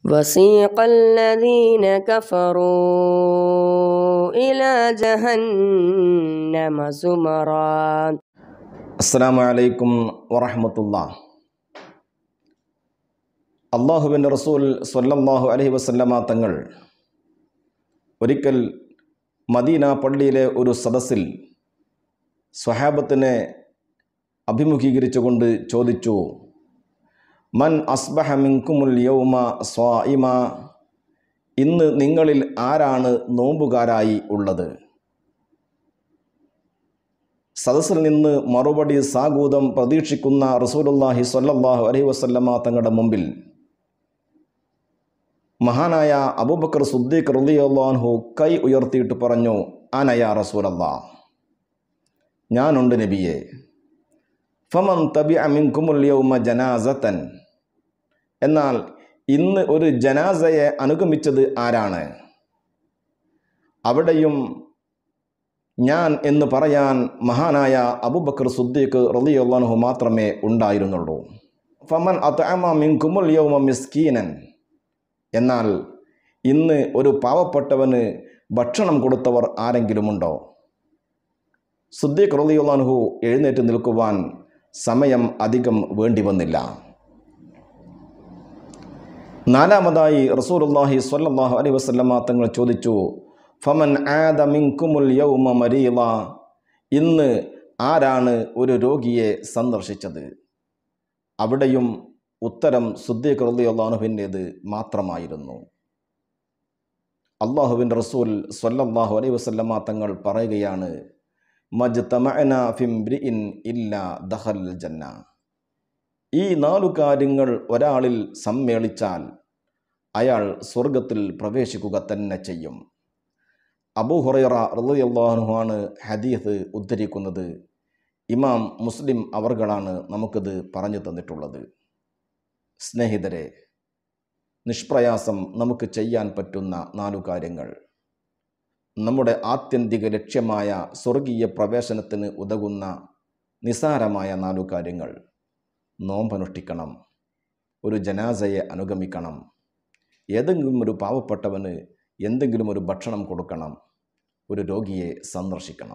وسيق الذين كفروا إلى جهنم زمرا അസ്സാം വലൈക്കും വറഹമത്തുള്ള അള്ളാഹുബിൻ റസൂൽ സ്വല്ലല്ലാഹു അലൈഹി വസല്ലമ തങ്ങൾ ഒരിക്കൽ മദീന പള്ളിയിലെ ഒരു സദസ്സിൽ സ്വഹാബത്തിനെ അഭിമുഖീകരിച്ചുകൊണ്ട് ചോദിച്ചു മൻ അസ്ബഹ മിൻകുമുൽ യൗമ സ്വായിമ ഇന്ന് നിങ്ങളിൽ ആരാണ് നോമ്പുകാരായി ഉള്ളത് സദസ്സിൽ നിന്ന് മറുപടി സാഗൂതം പ്രതീക്ഷിക്കുന്ന റസൂലുല്ലാഹി സ്വല്ലല്ലാഹു അലൈഹി വസല്ലമ തങ്ങളുടെ മുമ്പിൽ മഹാനായ അബൂബക്കർ സുദ്ദീഖ് റളിയല്ലാഹു കൈ ഉയർത്തിയിട്ട് പറഞ്ഞു അനയ റസൂലല്ലാ ഞാനുണ്ട് നബിയെ ഫമൻ തബി അമിൻകുമുൽ യൗമ ജനാസത്തൻ എന്നാൽ ഇന്ന് ഒരു ജനാസയെ അനുഗമിച്ചത് ആരാണ് അവിടെയും ഞാൻ എന്ന് പറയാൻ മഹാനായ അബുബക്കർ സുദ്ദീഖ് റളിയല്ലാഹു മാത്രമേ ഉണ്ടായിരുന്നുള്ളൂ ഫമൻ അത്അമ മിൻകുമുൽ യൗമ മിസ്കീനൻ എന്നാൽ ഇന്ന് ഒരു പാവപ്പെട്ടവന് ഭക്ഷണം കൊടുത്തവർ ആരെങ്കിലുമുണ്ടോ സുദ്ദീഖ് റളിയല്ലാഹു എഴുന്നേറ്റ് നിൽക്കുവാൻ സമയം അധികം വേണ്ടി വന്നില്ല നാലാമതായി റസൂലുള്ളാഹി സ്വല്ലല്ലാഹു അലൈഹി വസല്ലമ തങ്ങൾ ചോദിച്ചു ഫമൻ ആദ മിൻകുമുൽ യൗമ മരീള ഇന്ന് ആരാണ് ഒരു രോഗിയെ സന്ദർശിച്ചത് അവിടെയും ഉത്തരം സുദ്ദീഖ് റളിയല്ലാഹുവിൻ്റേത് മാത്രമായിരുന്നു അള്ളാഹുവിൻ്റെ റസൂൽ സ്വല്ലല്ലാഹു അലൈഹി വസല്ലമ തങ്ങൾ പറയുകയാണ് മജ്തമഅന ഫിംബ്രിഇൻ ഇല്ല ദഖൽ ജന്ന ഈ നാലു കാര്യങ്ങൾ ഒരാളിൽ സമ്മേളിച്ചാൽ അയാൾ സ്വർഗത്തിൽ പ്രവേശിക്കുക തന്നെ ചെയ്യും അബൂ ഹുറൈറ റളിയല്ലാഹുവാണ് ഹദീസ് ഉദ്ധരിക്കുന്നത് ഇമാം മുസ്ലിം അവർകളാണ് നമുക്കിത് പറഞ്ഞു തന്നിട്ടുള്ളത് സ്നേഹിതരെ നിഷ്പ്രയാസം നമുക്ക് ചെയ്യാൻ പറ്റുന്ന നാലു കാര്യങ്ങൾ നമ്മുടെ ആത്യന്തിക ലക്ഷ്യമായ സ്വർഗീയ പ്രവേശനത്തിന് ഉതകുന്ന നിസാരമായ നാലു കാര്യങ്ങൾ നോമ്പനുഷ്ഠിക്കണം ഒരു ജനാസയെ അനുഗമിക്കണം ഏതെങ്കിലും ഒരു പാവപ്പെട്ടവന് എന്തെങ്കിലും ഒരു ഭക്ഷണം കൊടുക്കണം ഒരു രോഗിയെ സന്ദർശിക്കണം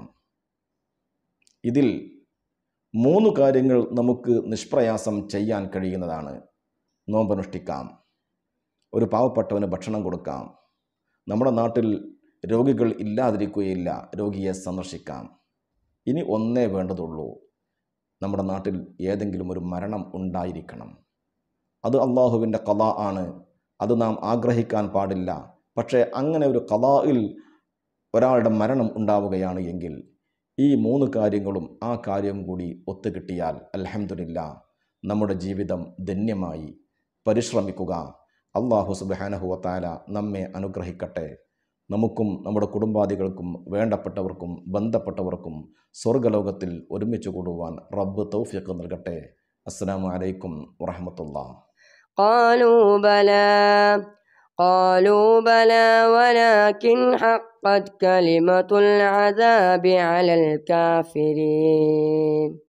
ഇതിൽ മൂന്ന് കാര്യങ്ങൾ നമുക്ക് നിഷ്പ്രയാസം ചെയ്യാൻ കഴിയുന്നതാണ് നോമ്പനുഷ്ഠിക്കാം ഒരു പാവപ്പെട്ടവന് ഭക്ഷണം കൊടുക്കാം നമ്മുടെ നാട്ടിൽ രോഗികൾ ഇല്ലാതിരിക്കുകയില്ല രോഗിയെ സന്ദർശിക്കാം ഇനി ഒന്നേ വേണ്ടതുള്ളൂ നമ്മുടെ നാട്ടിൽ ഏതെങ്കിലും ഒരു മരണം ഉണ്ടായിരിക്കണം അത് അള്ളാഹുവിൻ്റെ കഥ ആണ് അത് നാം ആഗ്രഹിക്കാൻ പാടില്ല പക്ഷേ അങ്ങനെ ഒരു കലായിൽ ഒരാളുടെ മരണം ഉണ്ടാവുകയാണ് എങ്കിൽ ഈ മൂന്ന് കാര്യങ്ങളും ആ കാര്യം കൂടി ഒത്തുകിട്ടിയാൽ അൽഹംദുലില്ല നമ്മുടെ ജീവിതം ധന്യമായി പരിശ്രമിക്കുക അള്ളാഹു സുബാനഹുവത്താല നമ്മെ അനുഗ്രഹിക്കട്ടെ നമുക്കും നമ്മുടെ കുടുംബാദികൾക്കും വേണ്ടപ്പെട്ടവർക്കും ബന്ധപ്പെട്ടവർക്കും സ്വർഗലോകത്തിൽ ഒരുമിച്ച് കൂടുവാൻ റബ്ബ് തൗഫിയൊക്കെ നൽകട്ടെ അസ്സാം വലൈക്കും വറഹമത്തുള്ള قالوا بلى قالوا بلى ولكن حقت كلمة العذاب على الكافرين